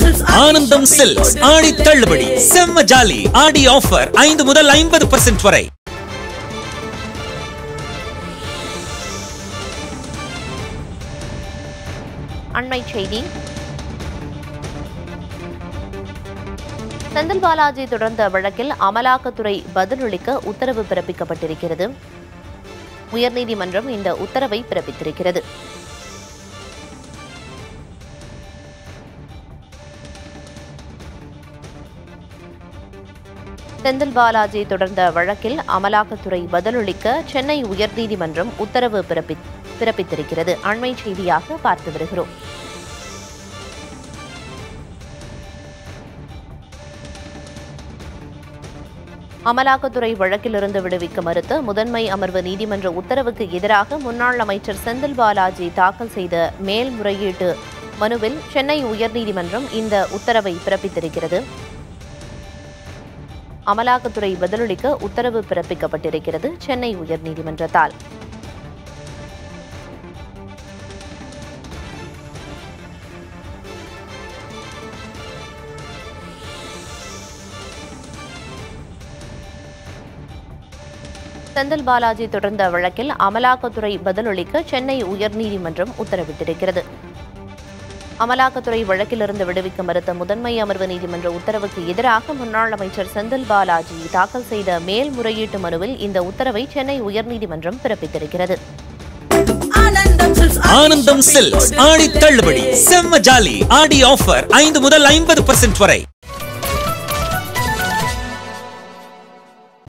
ஆனந்தம் சில்க்ஸ் ஆடி தள்ளுபடி செம்ம ஜாலி ஆடி ஆஃபர் ஐந்து முதல் ஐம்பது பர்சன்ட் வரை அண்மை செய்தி செந்தில் பாலாஜி தொடர்ந்த வழக்கில் அமலாக்கத்துறை பதிலளிக்க உத்தரவு பிறப்பிக்கப்பட்டிருக்கிறது உயர்நீதிமன்றம் இந்த உத்தரவை பிறப்பித்திருக்கிறது செந்தில் பாலாஜி தொடர்ந்த வழக்கில் அமலாக்கத்துறை பதிலளிக்க சென்னை உயர்நீதிமன்றம் உத்தரவு பிறப்பி பிறப்பித்திருக்கிறது அண்மை செய்தியாக பார்த்து வருகிறோம் அமலாக்கத்துறை வழக்கிலிருந்து விடுவிக்க மறுத்த முதன்மை அமர்வு நீதிமன்ற உத்தரவுக்கு எதிராக முன்னாள் அமைச்சர் செந்தில் பாலாஜி தாக்கல் செய்த மேல்முறையீட்டு மனுவில் சென்னை உயர்நீதிமன்றம் இந்த உத்தரவை பிறப்பித்திருக்கிறது அமலாக்கத்துறை பதிலளிக்க உத்தரவு பிறப்பிக்கப்பட்டிருக்கிறது சென்னை உயர்நீதிமன்றத்தால் செந்தில் பாலாஜி தொடர்ந்த வழக்கில் அமலாக்கத்துறை பதிலளிக்க சென்னை உயர்நீதிமன்றம் உத்தரவிட்டிருக்கிறது அமலாக்கத்துறை வழக்கிலிருந்து விடுவிக்க மறுத்த முதன்மை அமர்வு நீதிமன்ற உத்தரவுக்கு எதிராக முன்னாள் அமைச்சர் செந்தில் பாலாஜி தாக்கல் செய்த மேல்முறையீட்டு மனுவில் இந்த உத்தரவை சென்னை உயர்நீதிமன்றம் பிறப்பித்திருக்கிறது ஆனந்தம் சில்க்ஸ் ஆடி தள்ளுபடி செம்ம ஜாலி ஆடி ஆஃபர் ஐந்து முதல் ஐம்பது பர்சன்ட் வரை